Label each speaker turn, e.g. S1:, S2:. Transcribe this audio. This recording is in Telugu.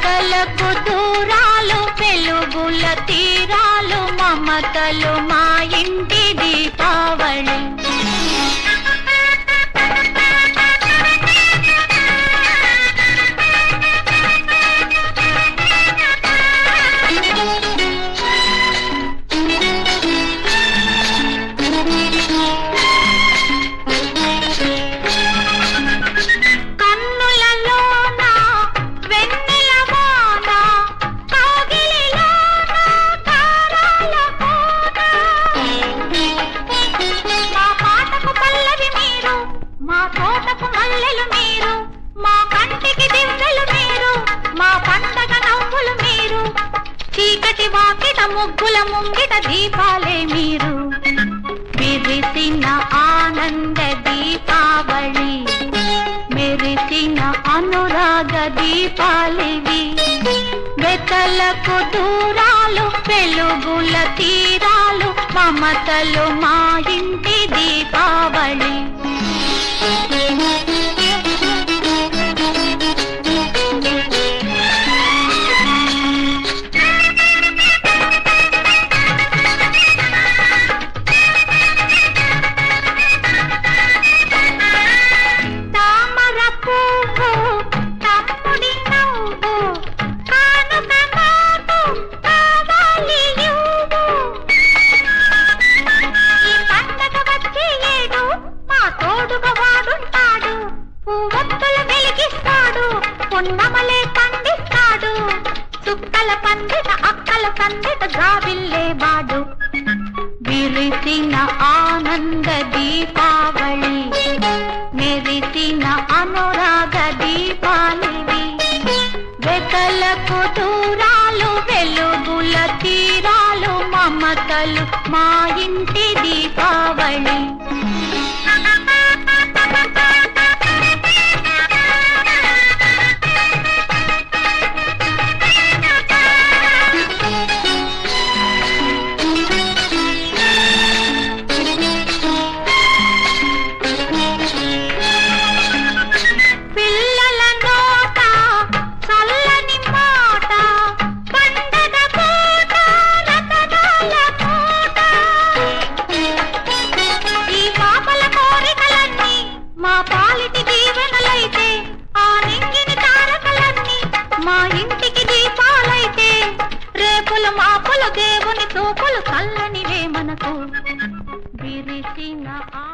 S1: వెతలకు దూరాలు వెలుగుల తీరాలు మమతలు మా ఇంటి దీపావళి కన్నులలోన వెన్నెల వాన కాగిలిలోన తారాల కోన మా పాటకు పల్లవి మీరు మా తోటకు మల్లెలు మీరు మా కంటికి దివ్వెలు మీరు మా పండగ నవ్వులు మీరు చీకటి వాకిట ముగ్గుల ముంగిట దీపాలే మీరు విరిసిన ఆనంద దీపావళి మెరిసిన అనురాగ దీపాలివి వెతలకు దూరాలు వెలుగుల తీరాలు మమతలు మా ఇంటి దీపావళి తామర పువ్వు తమ్ముడి నవ్వు కానుక నాకు కావాలి నువ్వు. ఈ పండగ వచ్చే ఏడు మా తోడుగా వాడుంటాడు పువ్వొత్తులు వెలిగిస్తాడు పున్నమలే పండిస్తాడు చుక్కల పండిత అక్కల పండిత జాబిల్లేవాడు విరిసిన ఆనంద దీపావళి మెరిసిన అనురాగ దీపాలివి వెతలకు దూరాలు వెలుగుల తీరాలు మమతలు మా ఇంటి దీపావళి పిల్లల నోట చల్లని మాట పండగ పూట రతనాల పూట ఈ పాపల కోరికలన్నీ మా పాలిటి దీవెనలైతే ఆ నింగిని తారకలన్నీ మా ఇంటికి దీపాలైతే రేపుల మాపుల దేవుని తోపులు చల్లనివే మనకు విరిసిన ఆ